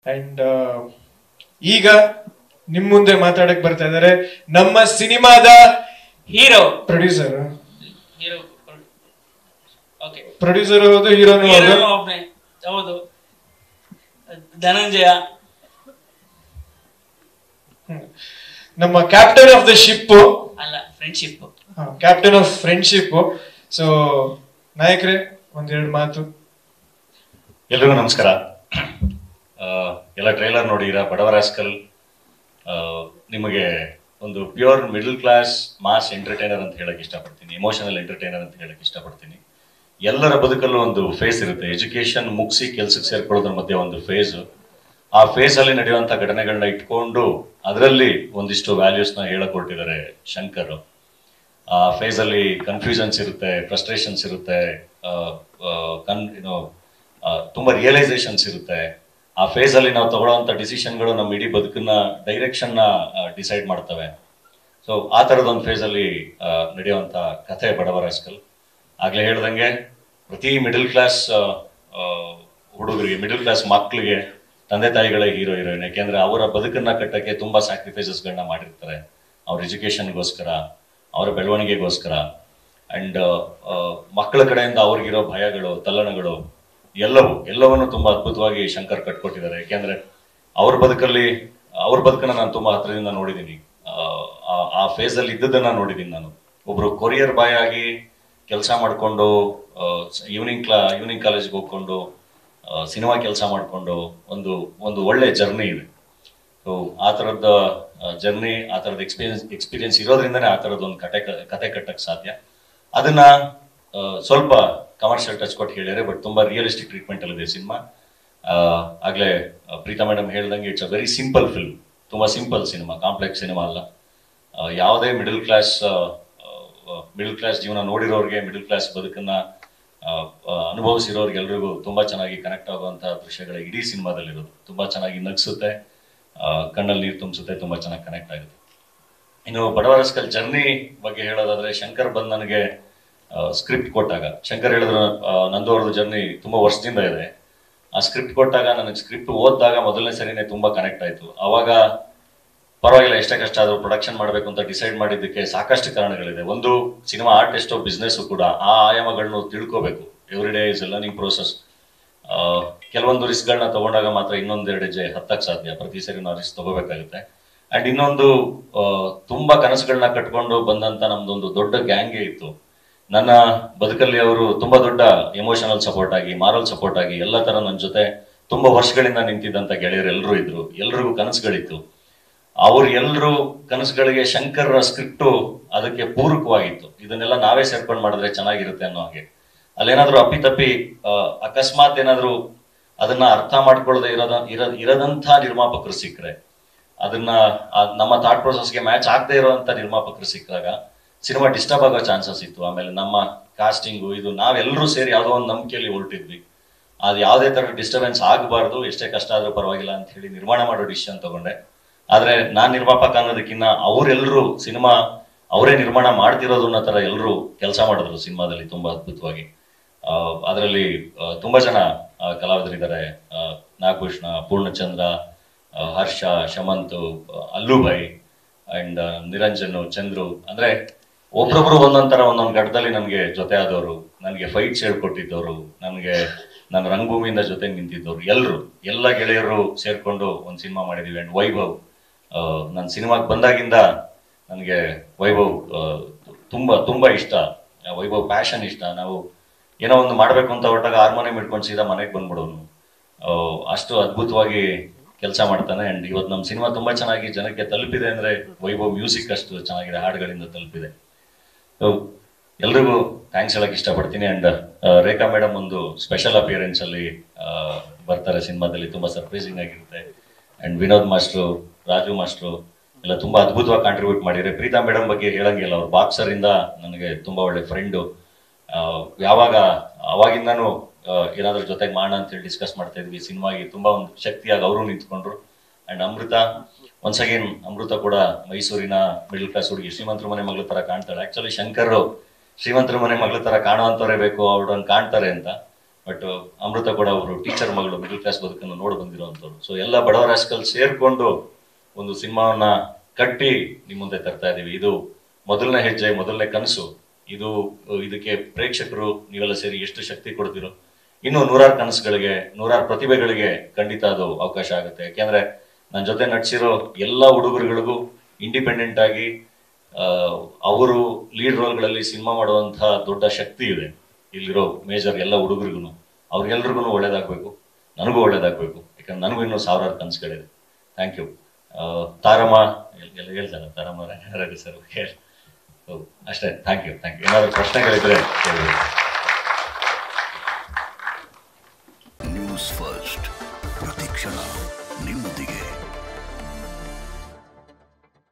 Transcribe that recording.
and ಈಗ ನಿಮ್ ಮುಂದೆ ಮಾತಾಡಕ್ ಬರ್ತಾ ಇದಾರೆ ನಮ್ಮ ಸಿನಿಮಾದ hero producer hero okay producer ಹೌದು ಹೀರೋನು ಹೌದು ಹೀರೋ ಒಬ್ನೇ ಹೌದು ಧನಂಜಯ ನಮ್ಮ ಕ್ಯಾಪ್ಟನ್ ಆಫ್ ದ ಶಿಪ್ ಅಲ್ಲ friendship captain of friendship so ನಾಯಕರೇ ಒಂದೆರಡು ಮಾತು ಎಲ್ರಿಗೂ ನಮಸ್ಕಾರ ಆ, ಎಲ್ಲ ಟ್ರೈಲರ್ ನೋಡಿರ ಬಡವರಾಸ್ಕಲ್ ನಿಮಗೆ ಒಂದು pure middle class mass entertainer ಅಂತ ಹೇಳಕ್ ಇಷ್ಟಪಡ್ತೀನಿ ಎಮೋಷನಲ್ ಎಂಟರ್ಟೈನರ್ ಅಂತ ಹೇಳಕ್ ಇಷ್ಟಪಡ್ತೀನಿ ಎಲ್ಲರ ಬದುಕಲ್ಲೂ ಒಂದು ಫೇಸ್ ಇರುತ್ತೆ ಎಜುಕೇಶನ್ ಮುಗಿಸಿ ಕೆಲ್ಸಕ್ಕೆ ಸೇರ್ಕೊಳ್ಳೋದ್ರ ಮಧ್ಯೆ ಒಂದು ಫೇಸ್ ಆ ಫೇಸ್ ಅಲ್ಲಿ ನಡೆಯುವಂತ ಘಟನೆಗಳನ್ನ ಇಟ್ಕೊಂಡು ಅದರಲ್ಲಿ ಒಂದಿಷ್ಟು ವ್ಯಾಲ್ಯೂಸ್ನ ಹೇಳಕ್ ಹೊರಟಿದ್ದಾರೆ ಶಂಕರ್ ಆ ಫೇಸ್ ಅಲ್ಲಿ ಕನ್ಫ್ಯೂಷನ್ಸ್ ಇರುತ್ತೆ ಫ್ರಸ್ಟ್ರೇಷನ್ಸ್ ಇರುತ್ತೆ ಆ, ಆ, ಕನ್ ಏನೋ ತುಂಬಾ ರಿಯಲೈಸೇಷನ್ಸ್ ಇರುತ್ತೆ ಆ ಫೇಸ್ ಅಲ್ಲಿ ನಾವು ತಗೊಳ್ಳೋಂಥ ಡಿಸಿಷನ್ಗಳು ನಮ್ಮ ಇಡೀ ಬದುಕನ್ನ ಡೈರೆಕ್ಷನ್ ನ ಡಿಸೈಡ್ ಮಾಡ್ತವೆ ಸೊ ಆ ತರದ ಒಂದು ಫೇಸ್ ಅಲ್ಲಿ ಆ, ನಡೆಯುವಂತ ಕಥೆ ಬಡವರಾಸ್ಕಲ್ ಆಗ್ಲೇ ಹೇಳ್ದಂಗೆ ಪ್ರತಿ ಮಿಡಲ್ ಕ್ಲಾಸ್ ಹುಡುಗರಿಗೆ ಮಿಡಲ್ ಕ್ಲಾಸ್ ಮಕ್ಕಳಿಗೆ ತಂದೆ ತಾಯಿಗಳೇ ಹೀರೋ ಹೀರೋಯಿನ್ ಯಾಕೆಂದ್ರೆ ಅವರ ಬದುಕನ್ನ ಕಟ್ಟಕ್ಕೆ ತುಂಬಾ ಸ್ಯಾಕ್ರಿಫೈಸಸ್ಗಳನ್ನ ಮಾಡಿರ್ತಾರೆ ಅವ್ರ ಎಜುಕೇಶನ್ಗೋಸ್ಕರ ಅವರ ಬೆಳವಣಿಗೆಗೋಸ್ಕರ ಅಂಡ್ ಮಕ್ಕಳ ಕಡೆಯಿಂದ ಅವ್ರಿಗಿರೋ ಭಯಗಳು ತಲ್ಲಣಗಳು ಎಲ್ಲವೂ ಎಲ್ಲವನ್ನು ತುಂಬಾ ಅದ್ಭುತವಾಗಿ ಶಂಕರ್ ಕಟ್ಕೊಟ್ಟಿದ್ದಾರೆ ಯಾಕೆಂದ್ರೆ ಅವ್ರ ಬದುಕಲ್ಲಿ ಅವ್ರ ಬದುಕನ್ನ ನಾನು ತುಂಬಾ ಹತ್ರದಿಂದ ನೋಡಿದ್ದೀನಿ ಆ- ಆ ಫೇಸ್ ಅಲ್ಲಿ ಇದ್ದದನ್ನ ನೋಡಿದ್ದೀನಿ ನಾನು ಒಬ್ರು ಕೊರಿಯರ್ ಬಾಯ್ ಆಗಿ ಕೆಲಸ ಮಾಡ್ಕೊಂಡು ಈವ್ನಿಂಗ್ ಕ್ಲಾ ಈವ್ನಿಂಗ್ ಕಾಲೇಜ್ಗೆ ಹೋಗ್ಕೊಂಡು ಸಿನಿಮಾ ಕೆಲಸ ಮಾಡ್ಕೊಂಡು ಒಂದು ಒಂದು ಒಳ್ಳೆ ಜರ್ನಿ ಇದೆ ಸೊ ಆ ಥರದ ಜರ್ನಿ ಆ ಥರದ ಎಕ್ಸ್ಪೀರಿಯನ್ಸ್ ಎಕ್ಸ್ಪೀರಿಯನ್ಸ್ ಇರೋದ್ರಿಂದನೇ ಆ ಥರದ್ದು ಒಂದು ಕತೆ ಕ- ಕತೆ ಕಟ್ಟಕ್ಕೆ ಸಾಧ್ಯ ಅದನ್ನ ಆ, ಸ್ವಲ್ಪ ಕಮರ್ಷಿಯಲ್ ಟಚ್ ಕೊಟ್ಟು ಹೇಳಿದ್ರೆ ಬಟ್ ತುಂಬಾ ರಿಯಲಿಸ್ಟಿಕ್ ಟ್ರೀಟ್ಮೆಂಟ್ ಅಲ್ಲಿದೆ ಸಿನಿಮಾ ಆಗ್ಲೇ ಆ, ಪ್ರೀತಾ ಮೇಡಮ್ ಹೇಳ್ದಂಗೆ it's a very simple film ತುಂಬಾ ಸಿಂಪಲ್ ಸಿನಿಮಾ ಕಾಂಪ್ಲೆಕ್ಸ್ ಸಿನಿಮಾ ಅಲ್ಲ ಆ, ಯಾವುದೇ ಮಿಡಲ್ ಕ್ಲಾಸ್ ಮಿಡಲ್ ಕ್ಲಾಸ್ ಜೀವನ ನೋಡಿರೋರಿಗೆ ಮಿಡಲ್ ಕ್ಲಾಸ್ ಬದುಕನ್ನ ಆ, ಆ, ಅನುಭವಿಸಿರೋರ್ಗೆ ಎಲ್ರಿಗೂ ತುಂಬಾ ಚೆನ್ನಾಗಿ ಕನೆಕ್ಟ್ ಆಗುವಂತ ದೃಶ್ಯಗಳ ಇಡೀ ಸಿನಿಮಾದಲ್ಲಿರೋದು ತುಂಬಾ ಚೆನ್ನಾಗಿ ನಗಿಸುತ್ತೆ ಆ, ಕಣ್ಣಲ್ಲಿ ನೀರು ತುಂಬಿಸುತ್ತೆ ತುಂಬಾ ಚೆನ್ನಾಗಿ ಕನೆಕ್ಟ್ ಆಗುತ್ತೆ ಇನ್ನು ಬಡವರಸ್ಕಲ್ ಜರ್ನಿ ಬಗ್ಗೆ ಹೇಳೋದಾದ್ರೆ ಶಂಕರ್ ಬಂದ್ ನನಗೆ ಸ್ಕ್ರಿಪ್ಟ್ ಕೊಟ್ಟಾಗ ಶಂಕರ್ ಹೇಳಿದ್ರು ಆ, ನಂದು ಅವ್ರದ್ದು ಜರ್ನಿ ತುಂಬಾ ವರ್ಷದಿಂದ ಇದೆ ಆ ಸ್ಕ್ರಿಪ್ಟ್ ಕೊಟ್ಟಾಗ ನನಗೆ ಸ್ಕ್ರಿಪ್ಟ್ ಓದಿದಾಗ ಮೊದಲನೇ ಸರಿನೇ ತುಂಬಾ ಕನೆಕ್ಟ್ ಆಯ್ತು ಅವಾಗ ಪರವಾಗಿಲ್ಲ ಎಷ್ಟೇ ಕಷ್ಟ ಆದ್ರೂ ಪ್ರೊಡಕ್ಷನ್ ಮಾಡಬೇಕು ಅಂತ ಡಿಸೈಡ್ ಮಾಡಿದ್ದಕ್ಕೆ ಸಾಕಷ್ಟು ಕಾರಣಗಳಿದೆ ಒಂದು ಸಿನಿಮಾ ಆರ್ಟ್ ಎಷ್ಟೋ ಬಿಸ್ನೆಸ್ ಕೂಡ ಆ ಆಯಾಮಗಳನ್ನು ತಿಳ್ಕೋಬೇಕು every day is a learning process ಕೆಲವೊಂದು ರಿಸ್ಕ್ಗಳನ್ನ ತಗೊಂಡಾಗ ಮಾತ್ರ ಇನ್ನೊಂದೆರಡು ಹೆಜ್ಜೆ ಹತ್ತಕ್ಕೆ ಸಾಧ್ಯ ಪ್ರತಿ ಸರಿ ನಾವು ರಿಸ್ಕ್ ತಗೋಬೇಕಾಗುತ್ತೆ ಅಂಡ್ ಇನ್ನೊಂದು ಆ, ತುಂಬಾ ಕನಸುಗಳನ್ನ ಕಟ್ಕೊಂಡು ಬಂದಂತ ನಮ್ದೊಂದು ದೊಡ್ಡ ಗ್ಯಾಂಗೇ ಇತ್ತು ನನ್ನ ಬದುಕಲ್ಲಿ ಅವರು ತುಂಬಾ ದೊಡ್ಡ ಎಮೋಷನಲ್ ಸಪೋರ್ಟ್ ಆಗಿ ಮಾರಲ್ ಸಪೋರ್ಟ್ ಆಗಿ ಎಲ್ಲ ತರ ನನ್ನ ಜೊತೆ ತುಂಬಾ ವರ್ಷಗಳಿಂದ ನಿಂತಿದ್ದಂತ ಗೆಳೆಯರು ಎಲ್ಲರೂ ಇದ್ರು ಎಲ್ರಿಗೂ ಕನಸುಗಳಿತ್ತು ಅವ್ರು ಎಲ್ಲರೂ ಕನಸುಗಳಿಗೆ ಶಂಕರ್ ಸ್ಕ್ರಿಪ್ಟು ಅದಕ್ಕೆ ಪೂರಕವಾಗಿತ್ತು ಇದನ್ನೆಲ್ಲ ನಾವೇ ಸೇರ್ಕೊಂಡು ಮಾಡಿದ್ರೆ ಚೆನ್ನಾಗಿರುತ್ತೆ ಅನ್ನೋ ಹಾಗೆ ಅಲ್ಲೇನಾದ್ರೂ ಅಪ್ಪಿತಪ್ಪಿ ಆ, ಅಕಸ್ಮಾತ್ ಏನಾದ್ರೂ ಅದನ್ನ ಅರ್ಥ ಮಾಡ್ಕೊಳ್ಳದೆ ಇರೋದ ಇರೋದ್ ಇರದಂಥ ನಿರ್ಮಾಪಕರು ಸಿಕ್ಕರೆ ಅದನ್ನ ಆ ನಮ್ಮ ಥಾಟ್ ಪ್ರೊಸೆಸ್ಗೆ ಮ್ಯಾಚ್ ಆಗದೆ ಇರುವಂತ ನಿರ್ಮಾಪಕರು ಸಿಕ್ಕಾಗ ಸಿನಿಮಾ ಡಿಸ್ಟರ್ಬ್ ಆಗೋ ಚಾನ್ಸಸ್ ಇತ್ತು ಆಮೇಲೆ ನಮ್ಮ ಕಾಸ್ಟಿಂಗು ಇದು ನಾವೆಲ್ಲರೂ ಸೇರಿ ಯಾವುದೋ ಒಂದು ನಂಬಿಕೆಯಲ್ಲಿ ಹೊರಟಿದ್ವಿ ಅದು ಯಾವುದೇ ತರ ಡಿಸ್ಟರ್ಬೆನ್ಸ್ ಆಗಬಾರ್ದು ಎಷ್ಟೇ ಕಷ್ಟ ಆದ್ರೂ ಪರವಾಗಿಲ್ಲ ಅಂತ ಹೇಳಿ ನಿರ್ಮಾಣ ಮಾಡೋ ಡಿಸಿಷನ್ ತಗೊಂಡೆ ಆದ್ರೆ ನಾನ್ ನಿರ್ಮಾಪಕ ಅನ್ನೋದಕ್ಕಿಂತ ಅವರೆಲ್ಲರೂ ಸಿನಿಮಾ ಅವರೇ ನಿರ್ಮಾಣ ಮಾಡ್ತಿರೋದು ಅನ್ನೋ ತರ ಎಲ್ಲರೂ ಕೆಲಸ ಮಾಡಿದ್ರು ಸಿನಿಮಾದಲ್ಲಿ ತುಂಬಾ ಅದ್ಭುತವಾಗಿ ಅದರಲ್ಲಿ ತುಂಬಾ ಜನ ಆ, ಕಲಾವಿದರಿದ್ದಾರೆ ಆ, ನಾಗಭೂಷಣ ಪೂರ್ಣಚಂದ್ರ ಆ, ಹರ್ಷ ಶಮಂತು ಆ, ಅಲ್ಲುಭೈ ಅಂಡ್ ನಿರಂಜನ್ ಚಂದ್ರು ಅಂದ್ರೆ ಒಬ್ರೊಬ್ರು ಒಂದೊಂದ್ ತರ ಒಂದೊಂದು ಘಟ್ಟದಲ್ಲಿ ನನಗೆ ಜೊತೆ ಆದವರು ನನಗೆ ಫೈಟ್ಸ್ ಹೇಳ್ಕೊಟ್ಟಿದ್ದವರು ನನಗೆ ನನ್ನ ರಂಗಭೂಮಿಯಿಂದ ಜೊತೆ ನಿಂತಿದ್ದವ್ರು ಎಲ್ಲರೂ ಎಲ್ಲ ಗೆಳೆಯರು ಸೇರ್ಕೊಂಡು ಒಂದು ಸಿನಿಮಾ ಮಾಡಿದೀವಿ ಅಂಡ್ ವೈಭವ್ ನನ್ನ ಸಿನಿಮಾಗೆ ಬಂದಾಗಿಂದ ನನಗೆ ವೈಭವ್ ಆ, ತುಂಬಾ ತುಂಬಾ ಇಷ್ಟ ಆ, ವೈಭವ್ ಪ್ಯಾಷನ್ ಇಷ್ಟ ನಾವು ಏನೋ ಒಂದು ಮಾಡ್ಬೇಕು ಅಂತ ಹೊರಟಾಗ ಹಾರ್ಮೋನಿಯಂ ಇಟ್ಕೊಂಡು ಸೀದಾ ಮನೆಗೆ ಬಂದ್ಬಿಡೋನು ಆ, ಅಷ್ಟು ಅದ್ಭುತವಾಗಿ ಕೆಲಸ ಮಾಡ್ತಾನೆ ಅಂಡ್ ಇವತ್ತು ನಮ್ಮ ಸಿನಿಮಾ ತುಂಬಾ ಚೆನ್ನಾಗಿ ಜನಕ್ಕೆ ತಲುಪಿದೆ ಅಂದ್ರೆ ವೈಭವ್ ಮ್ಯೂಸಿಕ್ ಅಷ್ಟು ಚೆನ್ನಾಗಿದೆ ಹಾಡುಗಳಿಂದ ತಲುಪಿದೆ So, ಎಲ್ರಿಗೂ ಥ್ಯಾಂಕ್ಸ್ ಹೇಳಕ್ ಇಷ್ಟಪಡ್ತೀನಿ ಅಂಡ್ ರೇಖಾ ಮೇಡಮ್ ಒಂದು ಸ್ಪೆಷಲ್ ಅಪಿಯರೆನ್ಸ್ ಅಲ್ಲಿ ಆ, ಬರ್ತಾರೆ ಸಿನಿಮಾದಲ್ಲಿ ತುಂಬಾ ಸರ್ಪ್ರೈಸಿಂಗ್ ಆಗಿರುತ್ತೆ and Vinod master Raju master ಎಲ್ಲ ತುಂಬಾ ಅದ್ಭುತವಾಗಿ ಕಾಂಟ್ರಿಬ್ಯೂಟ್ ಮಾಡಿದ್ರೆ ಪ್ರೀತಾ ಮೇಡಮ್ ಬಗ್ಗೆ ಹೇಳಂಗಿಲ್ಲ ಅವ್ರು ಬಾಕ್ಸರ್ ಇಂದ ನನಗೆ ತುಂಬಾ ಒಳ್ಳೆ ಫ್ರೆಂಡು ಯಾವಾಗ ಅವಾಗಿಂದಾನು ಆ, ಏನಾದ್ರೂ ಜೊತೆಗೆ ಮಾಡೋಣ ಅಂತ ಹೇಳಿ ಡಿಸ್ಕಸ್ ಮಾಡ್ತಾ ಇದ್ವಿ ಸಿನಿಮಾಗೆ ತುಂಬಾ ಒಂದು ಶಕ್ತಿಯಾಗಿ ಅವರು ನಿಂತ್ಕೊಂಡ್ರು and Amrutha once again Amrutha ಕೂಡ ಮೈಸೂರಿನ ಮಿಡಲ್ ಕ್ಲಾಸ್ ಹುಡುಗಿ ಶ್ರೀಮಂತರ ಮನೆ ಮಗಳ ತರ ಕಾಣ್ತಾಳೆ ಆಕ್ಚುಲಿ ಶಂಕರ್ ಶ್ರೀಮಂತರ ಮನೆ ಮಗಳ ತರ ಕಾಣುವಂತವರೇ ಬೇಕು ಅವ್ರನ್ನ ಕಾಣ್ತಾರೆ ಅಂತ ಬಟ್ ಅಮೃತ ಕೂಡ ಅವರು ಟೀಚರ್ ಮಗಳು ಮಿಡಲ್ ಕ್ಲಾಸ್ ಬದುಕನ್ನು ನೋಡಿ ಬಂದಿರುವಂಥವ್ರು ಸೊ ಎಲ್ಲ ಬಡವರ ರಾಸ್ಕಲ್ ಸೇರ್ಕೊಂಡು ಒಂದು ಸಿನಿಮಾವನ್ನ ಕಟ್ಟಿ ನಿಮ್ಮ ಮುಂದೆ ತರ್ತಾ ಇದೀವಿ ಇದು ಮೊದಲನೇ ಹೆಜ್ಜೆ ಮೊದಲನೇ ಕನಸು ಇದು ಇದಕ್ಕೆ ಪ್ರೇಕ್ಷಕರು ನೀವೆಲ್ಲ ಸೇರಿ ಎಷ್ಟು ಶಕ್ತಿ ಕೊಡ್ತಿರೋ ಇನ್ನು ನೂರಾರು ಕನಸುಗಳಿಗೆ ನೂರಾರು ಪ್ರತಿಭೆಗಳಿಗೆ ಖಂಡಿತ ಅದು ಅವಕಾಶ ಆಗುತ್ತೆ ಯಾಕೆಂದ್ರೆ ನನ್ನ ಜೊತೆ ನಟಿಸಿರೋ ಎಲ್ಲ ಹುಡುಗರುಗಳಿಗೂ ಇಂಡಿಪೆಂಡೆಂಟ್ ಆಗಿ ಆ, ಅವರು ಲೀಡ್ ರೋಲ್ಗಳಲ್ಲಿ ಸಿನಿಮಾ ಮಾಡುವಂತಹ ದೊಡ್ಡ ಶಕ್ತಿ ಇದೆ ಇಲ್ಲಿರೋ ಮೇಜರ್ ಎಲ್ಲ ಹುಡುಗರಿಗೂ ಅವ್ರಿಗೆಲ್ರಿಗೂ ಒಳ್ಳೇದಾಗಬೇಕು ನನಗೂ ಒಳ್ಳೇದಾಗಬೇಕು ಯಾಕಂದ್ರೆ ನನಗೂ ಇನ್ನೂ ಸಾವಿರಾರು ಕನಸುಗಳಿದೆ ಥ್ಯಾಂಕ್ ಯು ತಾರಮ್ಮ ಎಲ್- ಎಲ್ಲ ಹೇಳ್ತಾರೆ ತಾರಮ್ಮ ರೆಡ್ಡಿ ಸರ್ ಹೇಳಿ ಹೌದು ಅಷ್ಟೇ ಥ್ಯಾಂಕ್ ಯು ಥ್ಯಾಂಕ್ ಯು ಏನಾದ್ರು ಪ್ರಶ್ನೆಗಳಿದ್ರೆ ಕೇಳಿ ನ್ಯೂಸ್ ಫಸ್ಟ್ ಪ್ರತಿಕ್ಷಣ ನಿಮ್ಮೊಂದಿಗೆ